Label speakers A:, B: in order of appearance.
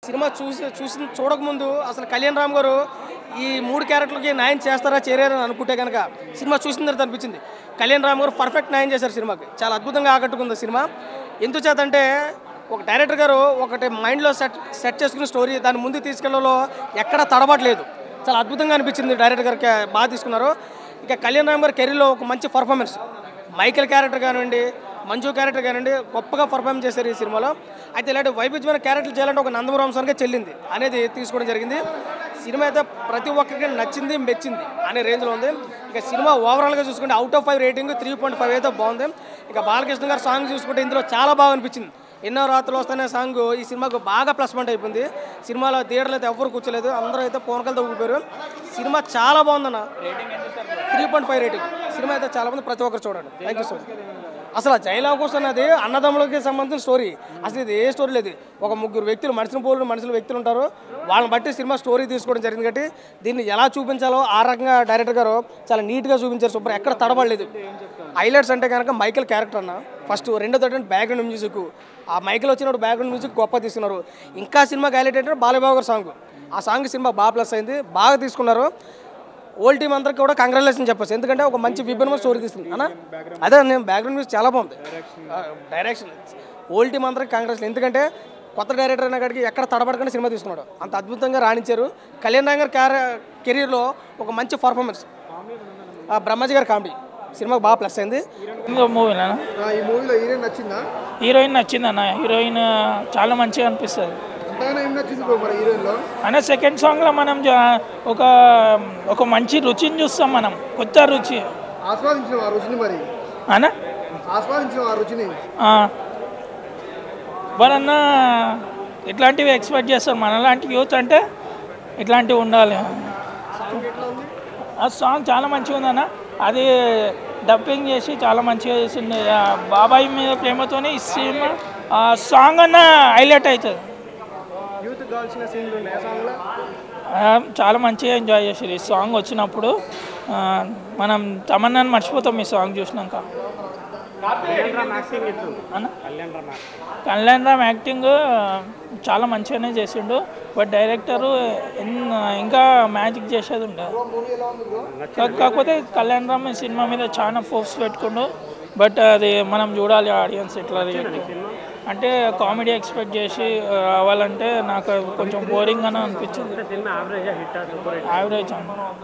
A: Cinema చూసి చూసి చూడకముందు అసలు కళ్యాణ్ రామ్ గారు ఈ మూడు క్యారెక్టర్లకి న్యాయం చేస్తారా చేయరని అనుకుంటే కనుక సినిమా చూసిన తర్వాత అనిపించింది కళ్యాణ్ రామ్ గారు పర్ఫెక్ట్ న్యాయం చేశారు సినిమాకి చాలా అద్భుతంగా ఆకట్టుకుంది సినిమా ఎందుకు చేతంటే ఒక డైరెక్టర్ గారు ఒకటి మైండ్లో సెట్ సెట్ చేసుకున్న స్టోరీ దాని ముందు తీసుకెళ్లలో ఎక్కడ తడబడలేదు చాలా అద్భుతంగా అనిపించింది డైరెక్టర్ గారికి బాగా తీసుకున్నారు ఇక కళ్యాణ్ రామ్ గారి కెరీర్లో ఒక మంచి పర్ఫార్మెన్స్ మైకేల్ క్యారెక్టర్ కానివ్వండి మంజు క్యారెక్టర్ కానివ్వండి గొప్పగా పర్ఫామ్ చేశారు ఈ సినిమాలో అయితే ఇలాంటి వైవిధ్యమైన క్యారెక్టర్లు చేయాలంటే ఒక నందమూరి వంశానికే చెల్లింది అనేది తీసుకోవడం జరిగింది సినిమా అయితే ప్రతి ఒక్కరికి నచ్చింది మెచ్చింది అనే రేంజ్లో ఉంది ఇక సినిమా ఓవరాల్గా చూసుకుంటే out of five rating three point five అయితే బాగుంది ఇక బాలకృష్ణ గారు సాంగ్ చూసుకుంటే ఇందులో చాలా బాగా అనిపించింది ఎన్నో రాత్రులు వస్తానే సాంగ్ ఈ సినిమాకు బాగా ప్లస్ పాయింట్ అయిపోయింది సినిమాలో థియేటర్లో అయితే ఎవరు కూర్చోలేదు అందరూ అయితే పూనకలతో ఊగిపోయారు సినిమా చాలా బాగుందన్న త్రీ పాయింట్ ఫైవ్ రేటింగ్ సినిమా అయితే చాలా మంది ప్రతి ఒక్కరు చూడండి థ్యాంక్ యూ సో మచ్ అసలు ఆ జైలాకోస్ అన్నది అన్నదమ్ములకి సంబంధించిన స్టోరీ అసలు ఇది ఏ స్టోరీ లేదు ఒక ముగ్గురు వ్యక్తులు మనుషులు పోలిన మనుషులు వ్యక్తులు ఉంటారు వాళ్ళని బట్టి సినిమా స్టోరీ తీసుకోవడం జరిగింది కాబట్టి దీన్ని ఎలా చూపించాలో ఆ రకంగా డైరెక్టర్ గారు చాలా నీట్గా చూపించారు సూపర్ ఎక్కడ తడబడలేదు హైలైట్స్ అంటే కనుక మైకేల్ క్యారెక్టర్ అన్న ఫస్ట్ రెండో తోటి బ్యాక్గ్రౌండ్ మ్యూజిక్ ఆ మైకేల్ వచ్చినప్పుడు బ్యాక్గ్రౌండ్ మ్యూజిక్ గొప్ప తీసుకున్నారు ఇంకా సినిమాకి హైలైట్ ఏంటంటే బాలబాబు గారి సాంగ్ ఆ సాంగ్ సినిమా బాగా ప్లస్ అయింది బాగా తీసుకున్నారు ఓల్డ్ టీం అందరికి కూడా కంగ్రాచులేషన్ చెప్పచ్చు ఎందుకంటే ఒక మంచి విభిన్నమైన స్టోరీ తీసుకుంది అన్న అదే నేను బ్యాక్గ్రౌండ్ మ్యూజిక్ చాలా బాగుంది డైరెక్షన్ ఓల్డ్ టీం అందరికి కంగ్రాచులేషన్ ఎందుకంటే కొత్త డైరెక్టర్ అయిన కాడికి ఎక్కడ తడబడకుండా సినిమా తీసుకున్నాడు అంత అద్భుతంగా రాణించారు కళ్యాణ్ రామ్ గారి క్యార కెరీర్లో ఒక మంచి పర్ఫార్మెన్స్ బ్రహ్మాజీ గారి కామెడీ సినిమాకి బాగా ప్లస్ అయింది
B: ఇంకో మూవీనా
C: ఈ మూవీలో హీరోయిన్ నచ్చిందా
B: హీరోయిన్ నచ్చిందన్న హీరోయిన్ చాలా మంచిగా అనిపిస్తుంది
C: అంతగానే ఏం నచ్చింది బ్రో మరి హీరోయిన్లో
B: అన్న సెకండ్ సాంగ్లో మనం జా- ఒక ఒక మంచి రుచిని చూస్తాం మనం కొత్త రుచి
C: ఆస్వాదించిన ఆ రుచిని మరి
B: అన్న
C: ఆస్వాదించిన ఆ రుచిని
B: ఎవరన్నా ఇట్లాంటివి ఎక్స్పెక్ట్ చేస్తారు మనలాంటి యూత్ అంటే ఇట్లాంటివి ఉండాలి ఆ సాంగ్ చాలా మంచిగా ఉందన్న అది డబ్బింగ్ చేసి చాలా మంచిగా చేసింది ఆ బాబాయ్ మీద ప్రేమతోనే ఈ సినిమా ఆ సాంగ్ అన్న హైలైట్ అవుతుంది
A: యూత్ కావాల్సిన సీన్లు ఉన్నాయి సాంగ్లో
B: ఆ, చాలా మంచిగా ఎంజాయ్ చేసారు ఈ సాంగ్ వచ్చినప్పుడు ఆ, మనం తమన్నాన్ని మర్చిపోతాం ఈ సాంగ్ చూసినాక అన్న? కళ్యాణ్ రామ్ యాక్టింగ్ చాలా మంచిగానే చేసిండు బట్ డైరెక్టరు ఇంకా మ్యాజిక్ చేసేది ఉండదు కా- కాకపోతే కళ్యాణ్ రామ్ ఈ సినిమా మీద చాలా ఫోర్స్ పెట్టుకుండు బట్ అది మనం చూడాలి ఆడియన్స్ ఎట్లా రియాక్ట్ అంటే కామెడీ ఎక్స్పెక్ట్ చేసి రావాలంటే నాకు కొంచెం బోరింగ్ అని అనిపించింది యావరేజ్